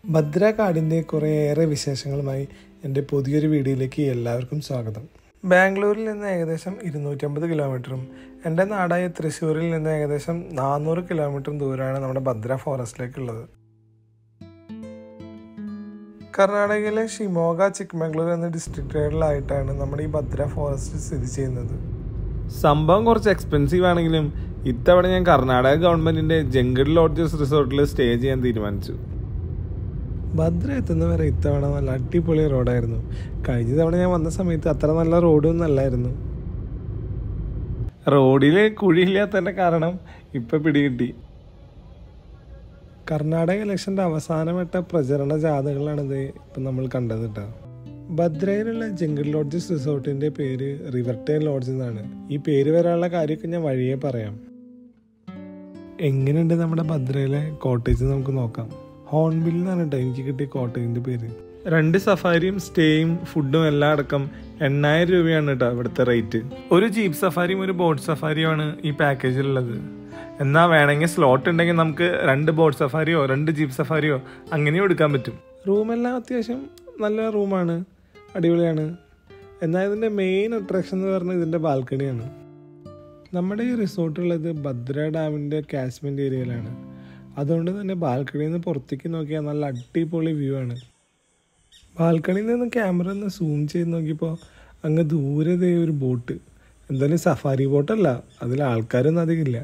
ഭദ്ര കാടിൻ്റെ കുറേയേറെ വിശേഷങ്ങളുമായി എൻ്റെ പുതിയൊരു വീഡിയോയിലേക്ക് എല്ലാവർക്കും സ്വാഗതം ബാംഗ്ലൂരിൽ നിന്ന് ഏകദേശം ഇരുന്നൂറ്റമ്പത് കിലോമീറ്ററും എൻ്റെ നാടായ തൃശ്ശൂരിൽ നിന്ന് ഏകദേശം നാനൂറ് കിലോമീറ്ററും ദൂരമാണ് നമ്മുടെ ഭദ്ര ഫോറസ്റ്റിലേക്കുള്ളത് കർണാടകയിലെ ഷിമോഗ ചിക്മംഗ്ലൂർ എന്ന ഡിസ്ട്രിക്റ്റുകളിലായിട്ടാണ് നമ്മുടെ ഈ ഭദ്ര ഫോറസ്റ്റ് സ്ഥിതി ചെയ്യുന്നത് സംഭവം കുറച്ച് എക്സ്പെൻസീവ് ആണെങ്കിലും ഇത്തവണ ഞാൻ കർണാടക ഗവൺമെന്റിന്റെ ജംഗിൾ ലോഡ്ജസ് റിസോർട്ടിൽ സ്റ്റേ ചെയ്യാൻ തീരുമാനിച്ചു ഭദ്ര എത്തുന്നവരെ ഇത്തവണ നല്ല അടിപൊളി റോഡായിരുന്നു കഴിഞ്ഞ തവണ ഞാൻ വന്ന സമയത്ത് അത്ര നല്ല റോഡൊന്നും അല്ലായിരുന്നു റോഡിൽ കുഴിയില്ലാത്തതിന്റെ കാരണം ഇപ്പൊ പിടികിട്ടി കർണാടക ഇലക്ഷൻ്റെ അവസാനവട്ട പ്രചരണ ജാഥകളാണിത് ഇപ്പം നമ്മൾ കണ്ടത് കേട്ടോ ഭദ്രയിലുള്ള ജംഗിൾ ലോഡ്ജസ് റിസോർട്ടിൻ്റെ പേര് റിവർട്ടേൺ ലോഡ്ജ് എന്നാണ് ഈ പേര് വരാനുള്ള കാര്യമൊക്കെ ഞാൻ വഴിയെ പറയാം എങ്ങനെയുണ്ട് നമ്മുടെ ഭദ്രയിലെ കോട്ടേജ് നമുക്ക് നോക്കാം ഹോൺബിൽ എന്നാണ് കേട്ടോ എനിക്ക് കിട്ടിയ കോട്ടേജിൻ്റെ പേര് രണ്ട് സഫാരിയും സ്റ്റേയും ഫുഡും എല്ലാം അടക്കം എണ്ണായിരം രൂപയാണ് കേട്ടോ ഇവിടുത്തെ റേറ്റ് ഒരു ജീപ്പ് സഫാരിയും ഒരു ബോട്ട് സഫാരിയുമാണ് ഈ പാക്കേജിലുള്ളത് എന്നാൽ വേണമെങ്കിൽ സ്ലോട്ട് ഉണ്ടെങ്കിൽ നമുക്ക് രണ്ട് ബോട്ട് സഫാരിയോ രണ്ട് ജീപ്പ് സഫാരിയോ അങ്ങനെയും എടുക്കാൻ പറ്റും റൂമെല്ലാം അത്യാവശ്യം നല്ല റൂമാണ് അടിപൊളിയാണ് എന്നാൽ ഇതിൻ്റെ മെയിൻ അട്രാക്ഷൻ എന്ന് പറഞ്ഞാൽ ഇതിൻ്റെ ബാൽക്കണിയാണ് നമ്മുടെ ഈ റിസോർട്ടുള്ളത് ഭദ്ര ഡാമിൻ്റെ കാശ്മെൻ്റ് ഏരിയയിലാണ് അതുകൊണ്ട് തന്നെ ബാൽക്കണിയിൽ നിന്ന് പുറത്തേക്ക് നോക്കിയാൽ നല്ല അടിപൊളി വ്യൂ ആണ് ബാൽക്കണിയിൽ നിന്ന് ക്യാമറ ഒന്ന് സൂം ചെയ്ത് നോക്കിയപ്പോൾ അങ്ങ് ദൂരെ ദേ ഒരു ബോട്ട് എന്തായാലും സഫാരി ബോട്ടല്ല അതിൽ ആൾക്കാരൊന്നും അധികമില്ല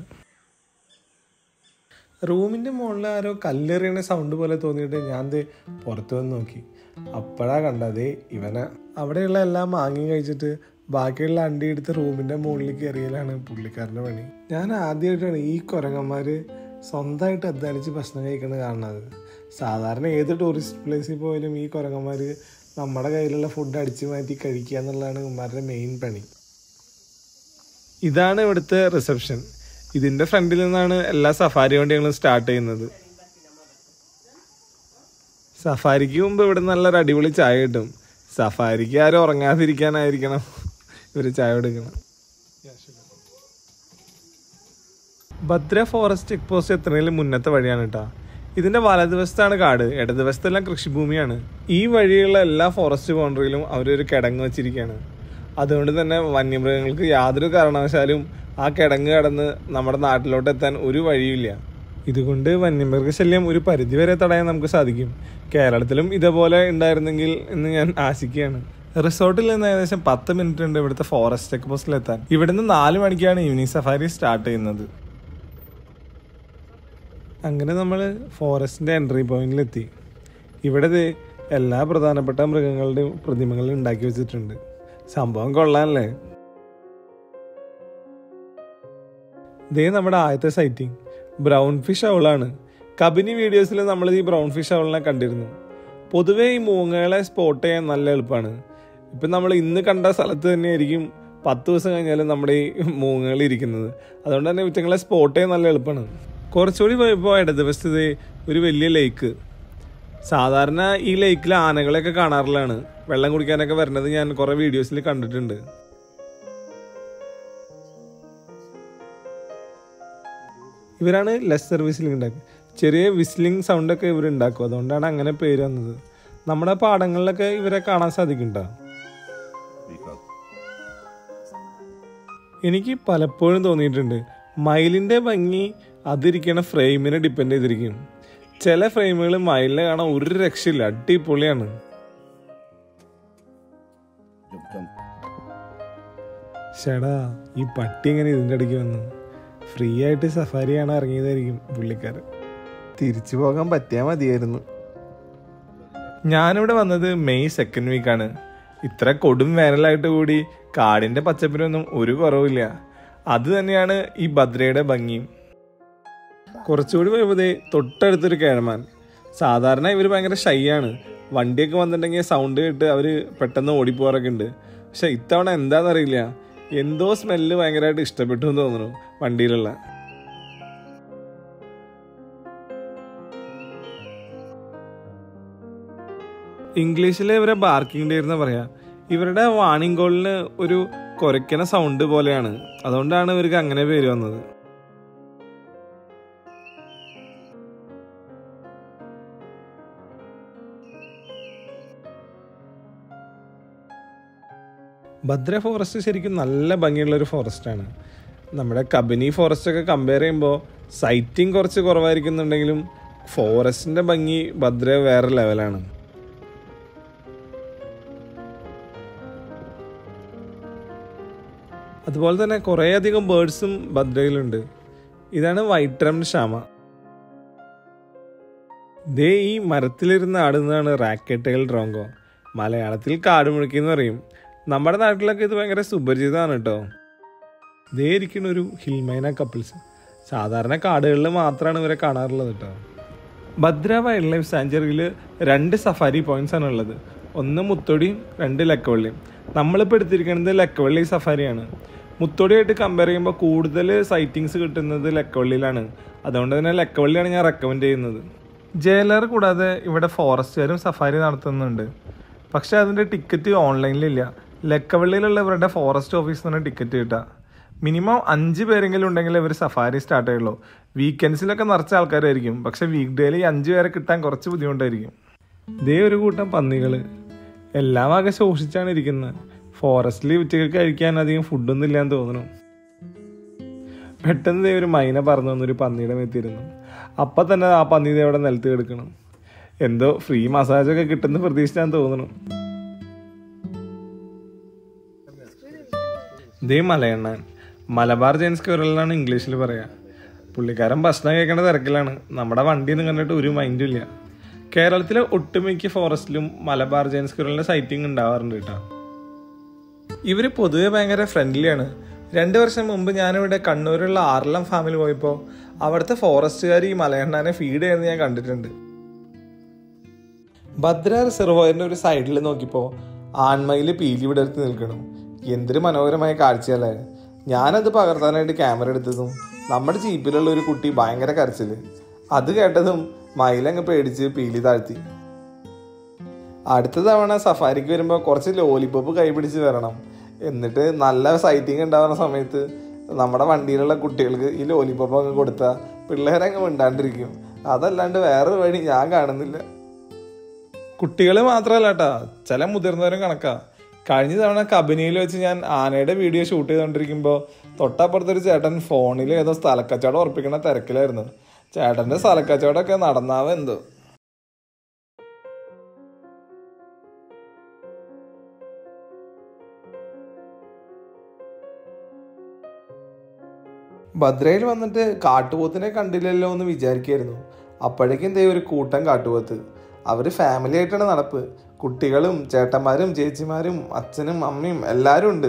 റൂമിൻ്റെ മുകളിൽ ആരോ കല്ലെറിയണ സൗണ്ട് പോലെ തോന്നിയിട്ട് ഞാൻ ദേ പുറത്ത് വന്ന് നോക്കി അപ്പോഴാ കണ്ടത് ഇവനെ അവിടെയുള്ള എല്ലാം മാങ്ങി കഴിച്ചിട്ട് ബാക്കിയുള്ള അണ്ടി എടുത്ത് റൂമിൻ്റെ മുകളിലേക്ക് എറിയലാണ് പുള്ളിക്കാരൻ്റെ പണി ഞാൻ ആദ്യമായിട്ടാണ് ഈ കുരങ്ങന്മാര് സ്വന്തമായിട്ട് അധ്വാനിച്ച് ഭക്ഷണം കഴിക്കുന്നത് കാണുന്നത് സാധാരണ ഏത് ടൂറിസ്റ്റ് പ്ലേസിൽ പോയാലും ഈ കുരങ്ങന്മാര് നമ്മുടെ കയ്യിലുള്ള ഫുഡ് അടിച്ചു മാറ്റി കഴിക്കുക എന്നുള്ളതാണ് ഇവന്മാരുടെ മെയിൻ പണി ഇതാണ് ഇവിടുത്തെ റിസപ്ഷൻ ഇതിന്റെ ഫ്രണ്ടിൽ നിന്നാണ് എല്ലാ സഫാരി വണ്ടികളും സ്റ്റാർട്ട് ചെയ്യുന്നത് സഫാരിക്ക് മുമ്പ് ഇവിടെ നല്ലൊരു അടിപൊളി ചായ കിട്ടും സഫാരിക്ക് ആരും ഉറങ്ങാതിരിക്കാനായിരിക്കണം ഇവര് ചായ എടുക്കണം ഭദ്ര ഫോറസ്റ്റ് ചെക്ക് പോസ്റ്റ് എത്തുന്നതിൽ മുന്നത്തെ വഴിയാണ് കേട്ടോ ഇതിന്റെ വലതുവശത്താണ് കാട് ഇടതുവശത്തെല്ലാം കൃഷിഭൂമിയാണ് ഈ വഴിയുള്ള എല്ലാ ഫോറസ്റ്റ് ബൗണ്ടറിയിലും അവരൊരു കിടങ്ങ് വെച്ചിരിക്കുകയാണ് അതുകൊണ്ട് തന്നെ വന്യമൃഗങ്ങൾക്ക് യാതൊരു കാരണവശാലും ആ കിടങ്ങ് കടന്ന് നമ്മുടെ നാട്ടിലോട്ട് എത്താൻ ഒരു വഴിയില്ല ഇതുകൊണ്ട് വന്യമൃഗശല്യം ഒരു പരിധിവരെ തടയാൻ നമുക്ക് സാധിക്കും കേരളത്തിലും ഇതേപോലെ ഉണ്ടായിരുന്നെങ്കിൽ എന്ന് ഞാൻ ആശിക്കുകയാണ് റിസോർട്ടിൽ നിന്ന് ഏകദേശം പത്ത് മിനിറ്റ് ഉണ്ട് ഇവിടുത്തെ ഫോറസ്റ്റ് ചെക്ക് പോസ്റ്റിലെത്താൻ ഇവിടുന്ന് നാല് മണിക്കാണ് ഈവനിങ് സഫാരി സ്റ്റാർട്ട് ചെയ്യുന്നത് അങ്ങനെ നമ്മൾ ഫോറസ്റ്റിൻ്റെ എൻട്രി പോയിന്റിലെത്തി ഇവിടെ ദേ എല്ലാ പ്രധാനപ്പെട്ട മൃഗങ്ങളുടെയും പ്രതിമകൾ ഉണ്ടാക്കി വെച്ചിട്ടുണ്ട് സംഭവം കൊള്ളാനല്ലേ ദേ നമ്മുടെ ആദ്യത്തെ സൈറ്റിംഗ് ബ്രൗൺ ഫിഷ് ഔളാണ് കബിനി വീഡിയോസിൽ നമ്മൾ ഈ ബ്രൗൺ ഫിഷ് ഔളിനെ കണ്ടിരുന്നു പൊതുവേ ഈ മൂങ്ങകളെ സ്പോട്ട് ചെയ്യാൻ നല്ല എളുപ്പമാണ് ഇപ്പം നമ്മൾ ഇന്ന് കണ്ട സ്ഥലത്ത് തന്നെയായിരിക്കും പത്ത് ദിവസം കഴിഞ്ഞാലും നമ്മുടെ ഈ മൂങ്ങകൾ ഇരിക്കുന്നത് അതുകൊണ്ട് തന്നെ ഇവറ്റങ്ങളെ സ്പോട്ട് ചെയ്യാൻ നല്ല എളുപ്പമാണ് കുറച്ചുകൂടി പോയപ്പോൾ ഇടതുവശത്ത് ദേ ഒരു വലിയ ലേക്ക് സാധാരണ ഈ ലേക്കിൽ ആനകളെയൊക്കെ കാണാറുള്ളതാണ് വെള്ളം കുടിക്കാനൊക്കെ വരുന്നത് ഞാൻ കുറേ വീഡിയോസിൽ കണ്ടിട്ടുണ്ട് ഇവരാണ് ലെസ്സർ വിസിലിംഗ് ഉണ്ടാക്കുക ചെറിയ വിസിലിംഗ് സൗണ്ടൊക്കെ ഇവർ ഉണ്ടാക്കും അതുകൊണ്ടാണ് അങ്ങനെ പേര് വന്നത് നമ്മുടെ പാടങ്ങളിലൊക്കെ ഇവരെ കാണാൻ സാധിക്കുന്നുണ്ടോ എനിക്ക് പലപ്പോഴും തോന്നിയിട്ടുണ്ട് മയിലിൻ്റെ ഭംഗി അതിരിക്കണ ഫ്രെയിമിനെ ഡിപ്പെൻഡ് ചെയ്തിരിക്കും ചില ഫ്രെയിമുകൾ മയിലിനെ കാണാൻ ഒരു രക്ഷയില്ല അടിപൊളിയാണ് ചേടാ ഈ പട്ടി എങ്ങനെ ഇതിൻ്റെ ഇടയ്ക്ക് വന്നു ഫ്രീ ആയിട്ട് സഫാരി കാണാൻ ഇറങ്ങിയതായിരിക്കും പുള്ളിക്കാരൻ തിരിച്ചു പോകാൻ പറ്റിയാൽ മതിയായിരുന്നു ഞാനിവിടെ വന്നത് മെയ് സെക്കൻഡ് വീക്കാണ് ഇത്ര കൊടും വേനലായിട്ട് കൂടി കാടിന്റെ പച്ചപ്പിനൊന്നും ഒരു കുറവില്ല അത് തന്നെയാണ് ഈ ഭദ്രയുടെ ഭംഗിയും കുറച്ചുകൂടി പോയപ്പോഴേ തൊട്ടടുത്തൊരു കേഴമാൻ സാധാരണ ഇവർ ഭയങ്കര ഷൈ ആണ് വണ്ടിയൊക്കെ വന്നിട്ടുണ്ടെങ്കിൽ സൗണ്ട് കേട്ട് അവർ പെട്ടെന്ന് ഓടിപ്പോറൊക്കെ ഉണ്ട് പക്ഷെ ഇത്തവണ എന്താണെന്നറിയില്ല എന്തോ സ്മെല്ല് ഭയങ്കരമായിട്ട് ഇഷ്ടപ്പെട്ടു എന്ന് തോന്നുന്നു വണ്ടിയിലുള്ള ഇംഗ്ലീഷിൽ ഇവരെ ബാർക്കിംഗ് ഡേ എന്ന് പറയാ ഇവരുടെ വാണിംഗ് കോളിന് ഒരു കുരയ്ക്കണ സൗണ്ട് പോലെയാണ് അതുകൊണ്ടാണ് ഇവർക്ക് അങ്ങനെ പേര് വന്നത് ഭദ്ര ഫോറസ്റ്റ് ശരിക്കും നല്ല ഭംഗിയുള്ളൊരു ഫോറസ്റ്റാണ് നമ്മുടെ കബനി ഫോറസ്റ്റ് ഒക്കെ കമ്പയർ ചെയ്യുമ്പോൾ സൈറ്റിംഗ് കുറച്ച് കുറവായിരിക്കുന്നുണ്ടെങ്കിലും ഫോറസ്റ്റിൻ്റെ ഭംഗി ഭദ്ര വേറെ ലെവലാണ് അതുപോലെ തന്നെ കുറേയധികം ബേർഡ്സും ഭദ്രയിലുണ്ട് ഇതാണ് വൈറ്റ് റം ഷാമ ദേ ഈ മരത്തിലിരുന്ന് ആടുന്നതാണ് റാക്കറ്റ് ടൈൽ ഡ്രോങ്കോ മലയാളത്തിൽ കാട് മുഴുക്കി എന്ന് പറയും നമ്മുടെ നാട്ടിലൊക്കെ ഇത് ഭയങ്കര സുപരിചിതമാണ് കേട്ടോ ദേ ഇരിക്കുന്ന ഒരു ഹിൽമൈന കപ്പിൾസ് സാധാരണ കാടുകളിൽ മാത്രമാണ് ഇവരെ കാണാറുള്ളത് കേട്ടോ ഭദ്ര വൈൽഡ് ലൈഫ് സാഞ്ചുറിയിൽ രണ്ട് സഫാരി പോയിന്റ്സ് ആണ് ഉള്ളത് ഒന്ന് മുത്തൊടിയും രണ്ട് ലക്കവള്ളിയും നമ്മളിപ്പോൾ എടുത്തിരിക്കുന്നത് ലക്കവള്ളി സഫാരിയാണ് മുത്തോടിയായിട്ട് കമ്പയർ ചെയ്യുമ്പോൾ കൂടുതൽ സൈറ്റിങ്സ് കിട്ടുന്നത് ലക്കവള്ളിയിലാണ് അതുകൊണ്ട് തന്നെ ലക്കവള്ളിയാണ് ഞാൻ റെക്കമെൻഡ് ചെയ്യുന്നത് ജയിലർ കൂടാതെ ഇവിടെ ഫോറസ്റ്റുകാരും സഫാരി നടത്തുന്നുണ്ട് പക്ഷെ അതിൻ്റെ ടിക്കറ്റ് ഓൺലൈനിലില്ല ലക്കവള്ളിയിലുള്ള ഇവരുടെ ഫോറസ്റ്റ് ഓഫീസിൽ നിന്ന് ടിക്കറ്റ് കിട്ടുക മിനിമം അഞ്ച് പേരെങ്കിലും ഉണ്ടെങ്കിൽ ഇവർ സഫാരി സ്റ്റാർട്ട് ചെയ്യുള്ളൂ വീക്കെൻഡ്സിലൊക്കെ നിറച്ച ആൾക്കാരായിരിക്കും പക്ഷെ വീക്ക് ഡേയിൽ ഈ അഞ്ച് പേരെ കിട്ടാൻ കുറച്ച് ബുദ്ധിമുട്ടായിരിക്കും ഇതേ ഒരു കൂട്ടം പന്നികൾ എല്ലാം ആകെ ശോഷിച്ചാണ് ഇരിക്കുന്നത് ഫോറസ്റ്റിൽ ഉച്ചയ്ക്ക് കഴിക്കാൻ അധികം ഫുഡൊന്നും ഇല്ലാന്ന് തോന്നുന്നു പെട്ടെന്ന് ദേ ഒരു മൈന പറന്നു വന്നൊരു പന്നിയുടെ മെത്തിയിരുന്നു അപ്പം തന്നെ ആ പന്നി ദേ അവിടെ നിലത്ത് കിടക്കണം എന്തോ ഫ്രീ മസാജൊക്കെ കിട്ടുന്ന പ്രതീക്ഷിച്ചാൻ തോന്നുന്നു ഇതേ മലയണ്ണാൻ മലബാർ ജെയിൻസ് ക്യൂറലാണ് ഇംഗ്ലീഷിൽ പറയാ പുള്ളിക്കാരൻ ഭക്ഷണം കഴിക്കേണ്ട തിരക്കിലാണ് നമ്മുടെ വണ്ടിയൊന്നും കണ്ടിട്ട് ഒരു മൈൻഡും ഇല്ല കേരളത്തിലെ ഒട്ടുമിക്ക ഫോറസ്റ്റിലും മലബാർ ജെയിൻസ് ക്യൂറലിന്റെ സൈറ്റിംഗ് ഉണ്ടാവാറുണ്ട് കേട്ടോ ഇവർ പൊതുവെ ഭയങ്കര ഫ്രണ്ട്ലിയാണ് രണ്ട് വർഷം മുമ്പ് ഞാനിവിടെ കണ്ണൂരുള്ള ആർലം ഫാമിൽ പോയപ്പോൾ അവിടുത്തെ ഫോറസ്റ്റുകാർ ഈ മലയണ്ണാനെ ഫീഡ് ചെയ്യുന്നത് ഞാൻ കണ്ടിട്ടുണ്ട് ഭദ്ര റിസർവോയറിന്റെ ഒരു സൈഡിൽ നോക്കിയപ്പോൾ ആൺമയിൽ പീലി വിടർത്തി നിൽക്കണം എന്തൊരു മനോഹരമായ കാഴ്ചയല്ലേ ഞാനത് പകർത്താനായിട്ട് ക്യാമറ എടുത്തതും നമ്മുടെ ജീപ്പിലുള്ള ഒരു കുട്ടി ഭയങ്കര കരച്ചില് അത് കേട്ടതും മയിലങ്ങ് പേടിച്ച് പീലി താഴ്ത്തി അടുത്ത തവണ സഫാരിക്ക് വരുമ്പോൾ കുറച്ച് ലോലിപ്പോപ്പ് കൈ പിടിച്ച് വരണം എന്നിട്ട് നല്ല സൈറ്റിംഗ് ഉണ്ടാവുന്ന സമയത്ത് നമ്മുടെ വണ്ടിയിലുള്ള കുട്ടികൾക്ക് ഈ ലോലിപ്പോപ്പ് അങ്ങ് കൊടുത്താൽ പിള്ളേരങ്ങ് മിണ്ടാണ്ടിരിക്കും അതല്ലാണ്ട് വേറൊരു വഴി ഞാൻ കാണുന്നില്ല കുട്ടികൾ മാത്രമല്ല കേട്ടാ ചില മുതിർന്നവരും കണക്കാ കഴിഞ്ഞ തവണ കബനിയിൽ വെച്ച് ഞാൻ ആനയുടെ വീഡിയോ ഷൂട്ട് ചെയ്തുകൊണ്ടിരിക്കുമ്പോൾ തൊട്ടപ്പുറത്തൊരു ചേട്ടൻ ഫോണിൽ ഏതോ സ്ഥലക്കച്ചവടം ഉറപ്പിക്കുന്ന തിരക്കിലായിരുന്നു ചേട്ടൻ്റെ സ്ഥലക്കച്ചവടമൊക്കെ നടന്നാവോ എന്തോ ഭദ്രയിൽ വന്നിട്ട് കാട്ടുപോത്തിനെ കണ്ടില്ലല്ലോ എന്ന് വിചാരിക്കായിരുന്നു അപ്പോഴേക്കും ദേ ഒരു കൂട്ടം കാട്ടുപോത്ത് അവർ ഫാമിലി ആയിട്ടാണ് നടപ്പ് കുട്ടികളും ചേട്ടന്മാരും ചേച്ചിമാരും അച്ഛനും അമ്മയും എല്ലാവരും ഉണ്ട്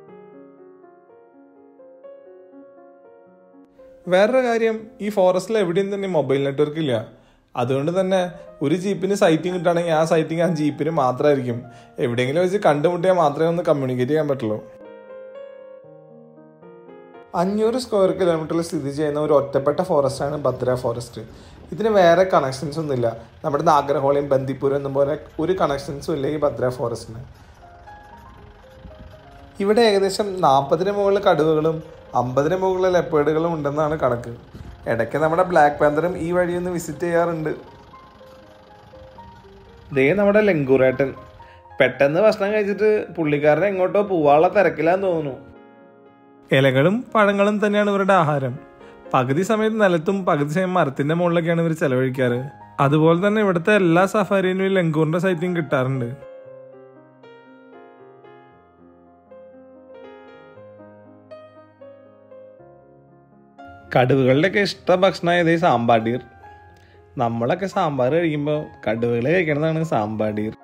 വേറൊരു കാര്യം ഈ ഫോറസ്റ്റിൽ എവിടെയും തന്നെ മൊബൈൽ നെറ്റ്വർക്ക് ഇല്ല അതുകൊണ്ട് തന്നെ ഒരു ജീപ്പിന് സൈറ്റിംഗ് കിട്ടുകയാണെങ്കിൽ ആ സൈറ്റിംഗ് ആ ജീപ്പിന് മാത്രമായിരിക്കും എവിടെയെങ്കിലും വെച്ച് കണ്ടുമുട്ടിയാൽ മാത്രമേ ഒന്ന് കമ്മ്യൂണിക്കേറ്റ് ചെയ്യാൻ പറ്റുള്ളൂ അഞ്ഞൂറ് സ്ക്വയർ കിലോമീറ്ററിൽ സ്ഥിതി ചെയ്യുന്ന ഒരു ഒറ്റപ്പെട്ട ഫോറസ്റ്റാണ് ഭദ്ര ഫോറസ്റ്റ് ഇതിന് വേറെ കണക്ഷൻസ് ഒന്നുമില്ല നമ്മുടെ നാഗർഹോളയും ബന്ദിപ്പൂരും എന്നും പോലെ ഒരു കണക്ഷൻസും ഇല്ല ഈ ഭദ്ര ഫോറസ്റ്റിന് ഇവിടെ ഏകദേശം നാൽപ്പതിന് മുകളിൽ കടുവകളും അമ്പതിന് മുകളിൽ ലെപ്പേഡുകളും ഉണ്ടെന്നാണ് കണക്ക് ഇടയ്ക്ക് നമ്മുടെ ബ്ലാക്ക് പാന്തറും ഈ വഴിയൊന്ന് വിസിറ്റ് ചെയ്യാറുണ്ട് ദേ നമ്മുടെ ലങ്കൂറേട്ടൻ പെട്ടെന്ന് ഭക്ഷണം കഴിച്ചിട്ട് പുള്ളിക്കാരൻ എങ്ങോട്ടോ പോവാനുള്ള തിരക്കിലാന്ന് തോന്നുന്നു ഇലകളും പഴങ്ങളും തന്നെയാണ് ഇവരുടെ ആഹാരം പകുതി സമയത്ത് നിലത്തും പകുതി സമയം മരത്തിന്റെ മുകളിലൊക്കെയാണ് ഇവർ ചെലവഴിക്കാറ് അതുപോലെ തന്നെ ഇവിടുത്തെ എല്ലാ സഫാരിയിലും ഈ ലങ്കൂറിന്റെ സൈറ്റും കിട്ടാറുണ്ട് കടുവകളുടെയൊക്കെ ഇഷ്ട ഭക്ഷണമായത് ഈ സാമ്പാടീർ നമ്മളൊക്കെ സാമ്പാർ കഴിക്കുമ്പോൾ കടുവകൾ കഴിക്കണതാണ് സാമ്പാടീർ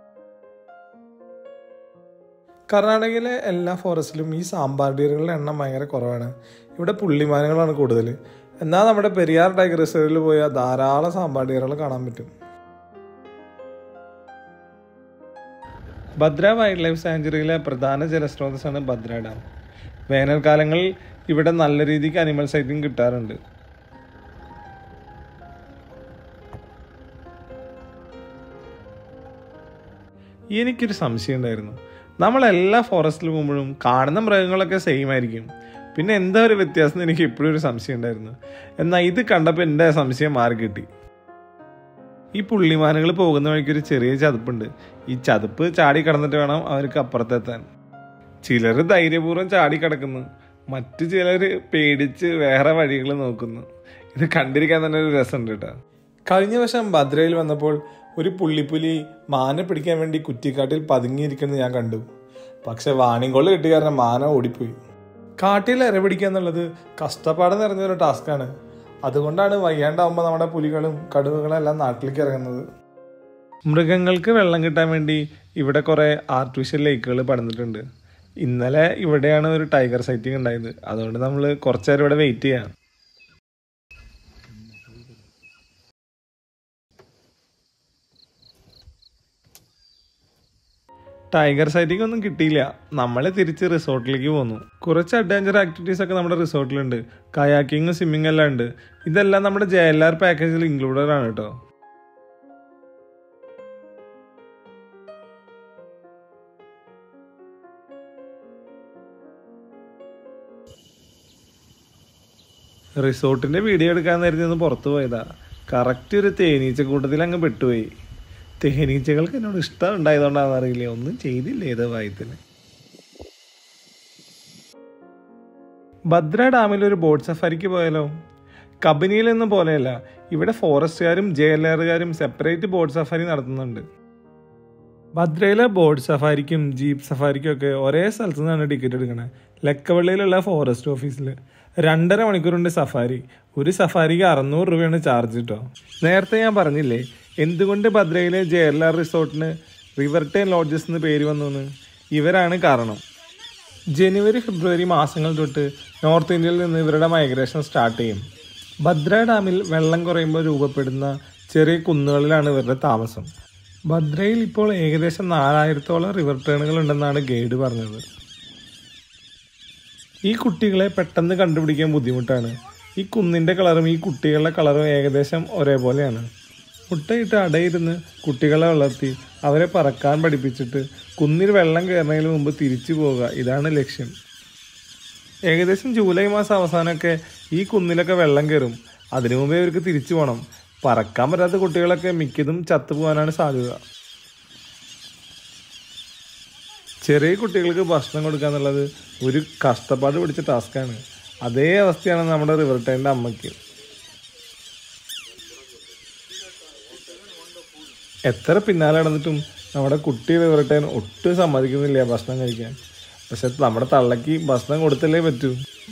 കർണാടകയിലെ എല്ലാ ഫോറസ്റ്റിലും ഈ സാമ്പാർ ഡീറുകളുടെ എണ്ണം ഭയങ്കര കുറവാണ് ഇവിടെ പുള്ളിമാനുകളാണ് കൂടുതൽ എന്നാൽ നമ്മുടെ പെരിയാർ ടൈഗർ റിസർവിൽ പോയാൽ ധാരാളം സാമ്പാർ ഡീറുകൾ കാണാൻ പറ്റും ഭദ്ര വൈൽഡ് ലൈഫ് സാഞ്ചുറിയിലെ പ്രധാന ജലസ്രോതസ്സാണ് ഭദ്ര ഡാം വേനൽക്കാലങ്ങളിൽ ഇവിടെ നല്ല രീതിക്ക് അനിമൽ സൈറ്റിംഗ് കിട്ടാറുണ്ട് എനിക്കൊരു സംശയം ഉണ്ടായിരുന്നു നമ്മൾ എല്ലാ ഫോറസ്റ്റിൽ പോകുമ്പോഴും കാണുന്ന മൃഗങ്ങളൊക്കെ സെയിം ആയിരിക്കും പിന്നെ എന്താ ഒരു വ്യത്യാസം എന്ന് എനിക്ക് ഇപ്പോഴും ഒരു സംശയം ഉണ്ടായിരുന്നു എന്നാൽ ഇത് കണ്ടപ്പോൾ എൻ്റെ സംശയം മാറി കിട്ടി ഈ പുള്ളിമാനുകൾ പോകുന്ന വഴിക്ക് ഒരു ചെറിയ ചതുപ്പുണ്ട് ഈ ചതുപ്പ് ചാടി കടന്നിട്ട് വേണം അവർക്ക് അപ്പുറത്തെത്താൻ ചിലർ ധൈര്യപൂർവ്വം ചാടിക്കിടക്കുന്നു മറ്റു ചിലർ പേടിച്ച് വേറെ വഴികൾ നോക്കുന്നു ഇത് കണ്ടിരിക്കാൻ തന്നെ ഒരു രസമുണ്ട് കേട്ടോ കഴിഞ്ഞ വർഷം ഭദ്രയിൽ വന്നപ്പോൾ ഒരു പുള്ളിപ്പുലി മാന പിടിക്കാൻ വേണ്ടി കുറ്റിക്കാട്ടിൽ പതുങ്ങിയിരിക്കുന്നത് ഞാൻ കണ്ടു പക്ഷെ വാണിംഗോള് കിട്ടിയ കാരണം മാന ഓടിപ്പോയി കാട്ടിൽ ഇര പിടിക്കുക എന്നുള്ളത് കഷ്ടപ്പാട് നിറഞ്ഞ ഒരു ടാസ്ക്കാണ് അതുകൊണ്ടാണ് വയ്യാണ്ടാവുമ്പോൾ നമ്മുടെ പുലികളും കടുവകളും എല്ലാം നാട്ടിലേക്ക് ഇറങ്ങുന്നത് മൃഗങ്ങൾക്ക് വെള്ളം കിട്ടാൻ വേണ്ടി ഇവിടെ കുറേ ആർട്ടിഫിഷ്യൽ ലേക്കുകൾ പണിതിട്ടുണ്ട് ഇന്നലെ ഇവിടെയാണ് ഒരു ടൈഗർ സൈറ്റിംഗ് ഉണ്ടായത് അതുകൊണ്ട് നമ്മൾ കുറച്ച് നേരം ഇവിടെ വെയിറ്റ് ചെയ്യാം ടൈഗർ സൈറ്റിംഗ് ഒന്നും കിട്ടിയില്ല നമ്മൾ തിരിച്ച് റിസോർട്ടിലേക്ക് പോന്നു കുറച്ച് അഡ്വഞ്ചർ ആക്ടിവിറ്റീസ് ഒക്കെ നമ്മുടെ റിസോർട്ടിലുണ്ട് കയാക്കിങ് സ്വിമ്മിങ് എല്ലാം ഉണ്ട് ഇതെല്ലാം നമ്മുടെ ജെ എൽ ആർ പാക്കേജിൽ ഇൻക്ലൂഡഡ് ആണ് കേട്ടോ റിസോർട്ടിന്റെ വീഡിയോ എടുക്കാൻ നേരത്തെ ഒന്ന് പുറത്തു പോയതാ കറക്റ്റ് ഒരു തേനീച്ച കൂട്ടത്തിൽ അങ്ങ് പെട്ടുപോയി തേനീച്ചകൾക്ക് എന്നോട് ഇഷ്ടം ഉണ്ടായതുകൊണ്ടാണെന്ന് അറിയില്ല ഒന്നും ചെയ്തില്ല ഏത് വായത്തിന് ഭദ്ര ഡാമിൽ ഒരു ബോട്ട് സഫാരിക്ക് പോയാലോ കബനിയിൽ നിന്നും പോലെയല്ല ഇവിടെ ഫോറസ്റ്റുകാരും ജെ എൽ ആറുകാരും സെപ്പറേറ്റ് ബോട്ട് സഫാരി നടത്തുന്നുണ്ട് ഭദ്രയിലെ ബോട്ട് സഫാരിക്കും ജീപ്പ് സഫാരിക്കും ഒക്കെ ഒരേ സ്ഥലത്തു നിന്നാണ് ടിക്കറ്റ് എടുക്കണേ ലക്കവള്ളിയിലുള്ള ഫോറസ്റ്റ് ഓഫീസിൽ രണ്ടര മണിക്കൂറുണ്ട് സഫാരി ഒരു സഫാരിക്ക് അറുന്നൂറ് രൂപയാണ് ചാർജ് കേട്ടോ നേരത്തെ ഞാൻ പറഞ്ഞില്ലേ എന്തുകൊണ്ട് ഭദ്രയിലെ ജെ എൽ ആർ റിസോർട്ടിന് റിവർട്ടൈൻ ലോഡ്ജസ് എന്ന് പേര് വന്നു എന്ന് ഇവരാണ് കാരണം ജനുവരി ഫെബ്രുവരി മാസങ്ങൾ തൊട്ട് നോർത്ത് ഇന്ത്യയിൽ നിന്ന് ഇവരുടെ മൈഗ്രേഷൻ സ്റ്റാർട്ട് ചെയ്യും ഭദ്ര ഡാമിൽ വെള്ളം കുറയുമ്പോൾ രൂപപ്പെടുന്ന ചെറിയ കുന്നുകളിലാണ് ഇവരുടെ താമസം ഭദ്രയിൽ ഇപ്പോൾ ഏകദേശം നാലായിരത്തോളം റിവർ ടേണുകൾ ഉണ്ടെന്നാണ് ഗൈഡ് പറഞ്ഞത് ഈ കുട്ടികളെ പെട്ടെന്ന് കണ്ടുപിടിക്കാൻ ബുദ്ധിമുട്ടാണ് ഈ കുന്നിൻ്റെ കളറും ഈ കുട്ടികളുടെ കളറും ഏകദേശം ഒരേപോലെയാണ് മുട്ടയിട്ട് അടയിരുന്ന് കുട്ടികളെ വളർത്തി അവരെ പറക്കാൻ പഠിപ്പിച്ചിട്ട് കുന്നിൽ വെള്ളം കയറുന്നതിന് മുമ്പ് തിരിച്ചു പോവുക ഇതാണ് ലക്ഷ്യം ഏകദേശം ജൂലൈ മാസം അവസാനമൊക്കെ ഈ കുന്നിലൊക്കെ വെള്ളം കയറും അതിനു മുമ്പേ ഇവർക്ക് തിരിച്ചു പോകണം പറക്കാൻ പറ്റാത്ത കുട്ടികളൊക്കെ മിക്കതും ചത്തുപോകാനാണ് സാധ്യത ചെറിയ കുട്ടികൾക്ക് ഭക്ഷണം കൊടുക്കുക എന്നുള്ളത് ഒരു കഷ്ടപ്പാട് പിടിച്ച ടാസ്ക്കാണ് അതേ അവസ്ഥയാണ് നമ്മുടെ റിവർട്ടൈൻ്റെ അമ്മയ്ക്ക് എത്ര പിന്നാലെ നടന്നിട്ടും നമ്മുടെ കുട്ടി റിവർട്ടൈൻ ഒട്ടും സമ്മതിക്കുന്നില്ല ഭക്ഷണം കഴിക്കാൻ പക്ഷെ നമ്മുടെ തള്ളക്ക് ഭക്ഷണം കൊടുത്തല്ലേ പറ്റൂ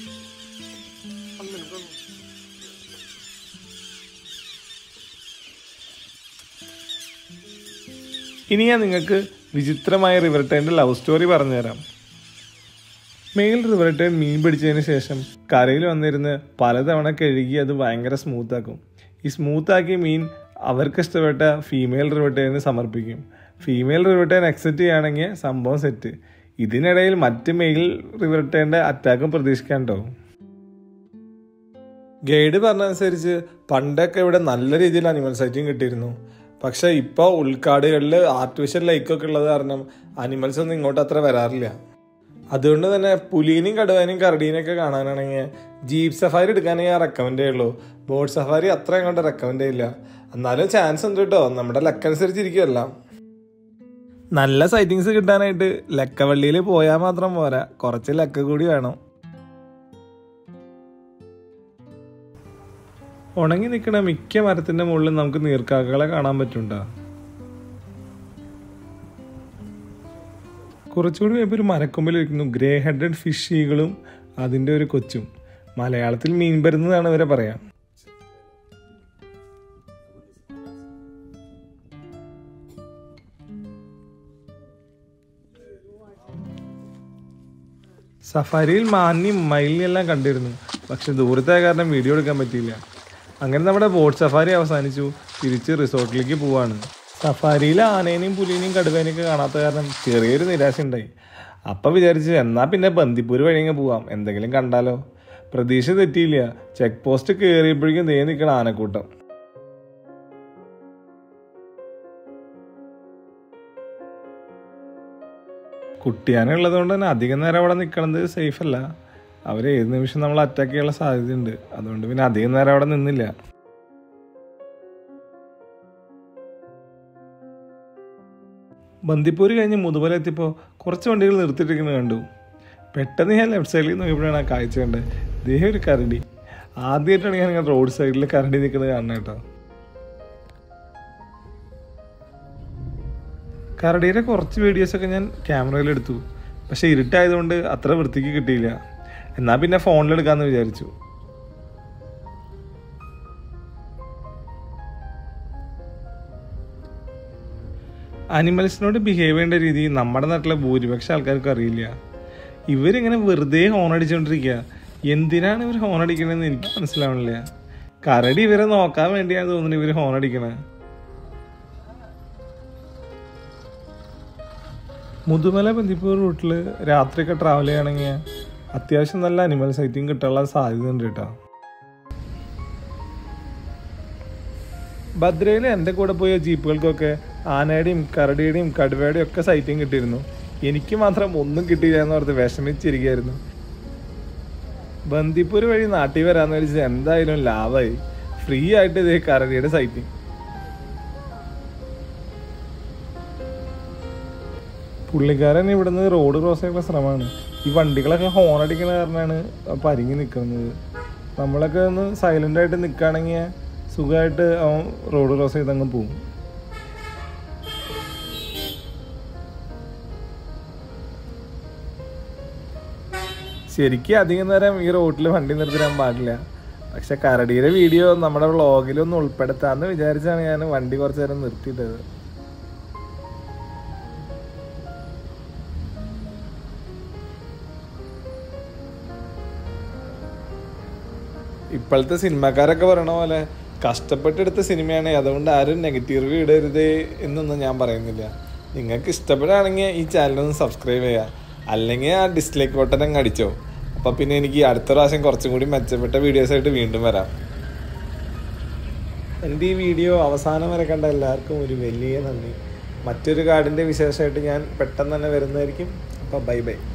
ഇനി ഞാൻ നിങ്ങൾക്ക് വിചിത്രമായ റിവർട്ടൈൻ്റെ ലവ് സ്റ്റോറി പറഞ്ഞുതരാം മെയിൽ റിവർട്ടൈൻ മീൻ പിടിച്ചതിന് ശേഷം കരയിൽ വന്നിരുന്ന് പലതവണ കഴുകി അത് ഭയങ്കര സ്മൂത്താക്കും ഈ സ്മൂത്താക്കിയ മീൻ അവർക്ക് ഇഷ്ടപ്പെട്ട ഫീമെയിൽ റിവർട്ടൈന് സമർപ്പിക്കും ഫീമെയിൽ റിവർട്ടൈൻ അക്സെപ്റ്റ് ചെയ്യുകയാണെങ്കിൽ സംഭവം സെറ്റ് ഇതിനിടയിൽ മറ്റ് മെയിൽ റിവർട്ടൈൻ്റെ അറ്റാക്കും പ്രതീക്ഷിക്കാൻ കേട്ടോ ഗൈഡ് പറഞ്ഞതനുസരിച്ച് പണ്ടൊക്കെ ഇവിടെ നല്ല രീതിയിൽ അനിമൽ സൈറ്റിംഗ് കിട്ടിയിരുന്നു പക്ഷെ ഇപ്പോൾ ഉൾക്കാടുകളിൽ ആർട്ടിഫിഷ്യൽ ലൈക്കൊക്കെ ഉള്ളത് കാരണം അനിമൽസ് ഒന്നും ഇങ്ങോട്ട് അത്ര വരാറില്ല അതുകൊണ്ട് തന്നെ പുലീനെയും കടുവേനെയും കരടീനെയൊക്കെ കാണാനാണെങ്കിൽ ജീപ്പ് സഫാരി എടുക്കാനേ ഞാൻ റെക്കമെൻഡ് ചെയ്യുള്ളൂ ബോട്ട് സഫാരി അത്ര അങ്ങോട്ട് റെക്കമെൻഡ് ചെയ്യില്ല എന്നാലും ചാൻസ് ഉണ്ട് കേട്ടോ നമ്മുടെ ലക്കനുസരിച്ചിരിക്കുമല്ല നല്ല സൈറ്റിങ്സ് കിട്ടാനായിട്ട് ലക്കവള്ളിയിൽ പോയാൽ മാത്രം പോരാ കുറച്ച് ലക്ക കൂടി വേണം ഉണങ്ങി നിൽക്കുന്ന മിക്ക മരത്തിന്റെ മുകളിൽ നമുക്ക് നീർക്കാക്കകളെ കാണാൻ പറ്റുണ്ടോ കുറച്ചുകൂടി കഴിയുമ്പോൾ ഒരു മരക്കൊമ്പിൽ ഇരിക്കുന്നു ഗ്രേ ഹെഡഡ് ഫിഷീകളും അതിൻ്റെ ഒരു കൊച്ചും മലയാളത്തിൽ മീൻ വരുന്നതാണ് ഇവരെ പറയാം സഫാരിയിൽ മാന്യം മയിലിനെയും എല്ലാം കണ്ടിരുന്നു പക്ഷെ ദൂരത്തെ കാരണം വീഡിയോ എടുക്കാൻ പറ്റിയില്ല അങ്ങനെ നമ്മുടെ ബോട്ട് സഫാരി അവസാനിച്ചു തിരിച്ച് റിസോർട്ടിലേക്ക് പോവാണ് സഫാരിയിൽ ആനേനെയും പുലിനെയും കടുവേനെയൊക്കെ കാണാത്ത കാരണം ചെറിയൊരു നിരാശ ഉണ്ടായി അപ്പം വിചാരിച്ചു എന്നാ പിന്നെ ബന്ദിപ്പൂര് വഴി അങ്ങ് പോവാം എന്തെങ്കിലും കണ്ടാലോ പ്രതീക്ഷ തെറ്റിയില്ല ചെക്ക് പോസ്റ്റ് കയറിയപ്പോഴേക്കും ദേ നിൽക്കണ ആനക്കൂട്ടം കുട്ടിയാന ഉള്ളതുകൊണ്ട് തന്നെ അധികം നേരം അവിടെ നിൽക്കണത് സേഫ് അല്ല അവർ ഏത് നിമിഷം നമ്മൾ അറ്റാക്ക് ചെയ്യാനുള്ള സാധ്യതയുണ്ട് അതുകൊണ്ട് പിന്നെ അധികം നേരം അവിടെ നിന്നില്ല ബന്ദിപ്പൂര് കഴിഞ്ഞ് മുതുമല എത്തിയപ്പോൾ കുറച്ച് വണ്ടികൾ നിർത്തിയിട്ടിരിക്കുന്നത് കണ്ടു പെട്ടെന്ന് ഞാൻ ലെഫ്റ്റ് സൈഡിൽ നോക്കിയപ്പോഴാണ് ആ കാഴ്ച കണ്ടത് ദേ ഒരു കരടി ആദ്യമായിട്ടാണ് ഞാൻ ഇങ്ങനെ റോഡ് സൈഡിൽ കരടി നിൽക്കുന്നത് കാണുന്നത് കേട്ടോ കരടിയുടെ കുറച്ച് വീഡിയോസൊക്കെ ഞാൻ ക്യാമറയിൽ എടുത്തു പക്ഷെ ഇരുട്ടായതുകൊണ്ട് അത്ര വൃത്തിക്ക് കിട്ടിയില്ല എന്നാൽ പിന്നെ ഫോണിലെടുക്കാമെന്ന് വിചാരിച്ചു അനിമൽസിനോട് ബിഹേവ് ചെയ്യേണ്ട രീതി നമ്മുടെ നാട്ടിലെ ഭൂരിപക്ഷം ആൾക്കാർക്ക് അറിയില്ല ഇവരിങ്ങനെ വെറുതെ ഹോൺ അടിച്ചുകൊണ്ടിരിക്കുക എന്തിനാണ് ഇവർ ഹോൺ അടിക്കണമെന്ന് എനിക്ക് മനസ്സിലാവണില്ല കരടി ഇവരെ നോക്കാൻ വേണ്ടിയാണ് തോന്നുന്നത് ഇവർ ഹോൺ അടിക്കണേ മുതുമല ബന്ദിപ്പൂർ റൂട്ടിൽ രാത്രിയൊക്കെ ട്രാവൽ ചെയ്യുകയാണെങ്കിൽ അത്യാവശ്യം നല്ല അനിമൽ സൈറ്റിംഗ് കിട്ടാനുള്ള സാധ്യത ഉണ്ട് കേട്ടോ ഭദ്രയിൽ എൻ്റെ കൂടെ പോയ ജീപ്പുകൾക്കൊക്കെ ആനയുടെയും കരടിയുടെയും കടുവയുടെയും ഒക്കെ സൈറ്റിംഗ് കിട്ടിയിരുന്നു എനിക്ക് മാത്രം ഒന്നും കിട്ടിയില്ല എന്ന് ഓർത്ത് വിഷമിച്ചിരിക്കുകയായിരുന്നു ബന്ദിപ്പൂർ വഴി നാട്ടിൽ വരാന്ന് വെച്ചാൽ എന്തായാലും ലാഭമായി ഫ്രീ ആയിട്ട് ഇതേ കരടിയുടെ സൈറ്റിംഗ് പുള്ളിക്കാരൻ ഇവിടുന്ന് റോഡ് ക്രോസ് ചെയ്യാനുള്ള ശ്രമമാണ് ഈ വണ്ടികളൊക്കെ ഹോൺ അടിക്കണ കാരണമാണ് പരിങ്ങി നിൽക്കുന്നത് നമ്മളൊക്കെ ഒന്ന് സൈലന്റ് ആയിട്ട് നിൽക്കുകയാണെങ്കിൽ സുഖമായിട്ട് അവൻ റോഡ് ക്രോസ് ചെയ്ത് അങ്ങ് പോകും ശരിക്കും അധികം നേരം ഈ റോട്ടിൽ വണ്ടി നിർത്തിടാൻ പാടില്ല പക്ഷെ കരടിയുടെ വീഡിയോ നമ്മുടെ വ്ളോഗിലൊന്ന് ഉൾപ്പെടുത്താന്ന് വിചാരിച്ചാണ് ഞാൻ വണ്ടി കുറച്ച് നേരം നിർത്തിയിട്ടത് ഇപ്പോഴത്തെ സിനിമക്കാരൊക്കെ പറയണ പോലെ കഷ്ടപ്പെട്ടെടുത്ത സിനിമയാണ് അതുകൊണ്ട് ആരും നെഗറ്റീവ് റിവ്യൂ ഇടരുതേ എന്നൊന്നും ഞാൻ പറയുന്നില്ല നിങ്ങൾക്ക് ഇഷ്ടപ്പെടുകയാണെങ്കിൽ ഈ ചാനലൊന്ന് സബ്സ്ക്രൈബ് ചെയ്യുക അല്ലെങ്കിൽ ആ ഡിസ്ലൈക്ക് ബട്ടൺ അങ്ങ് അടിച്ചോ അപ്പോൾ പിന്നെ എനിക്ക് അടുത്ത പ്രാവശ്യം കുറച്ചും കൂടി മെച്ചപ്പെട്ട വീഡിയോസായിട്ട് വീണ്ടും വരാം എൻ്റെ ഈ വീഡിയോ അവസാനം വരെ കണ്ട എല്ലാവർക്കും ഒരു വലിയ നന്ദി മറ്റൊരു കാർഡിൻ്റെ വിശേഷമായിട്ട് ഞാൻ പെട്ടെന്ന് തന്നെ വരുന്നതായിരിക്കും അപ്പോൾ ബൈ ബൈ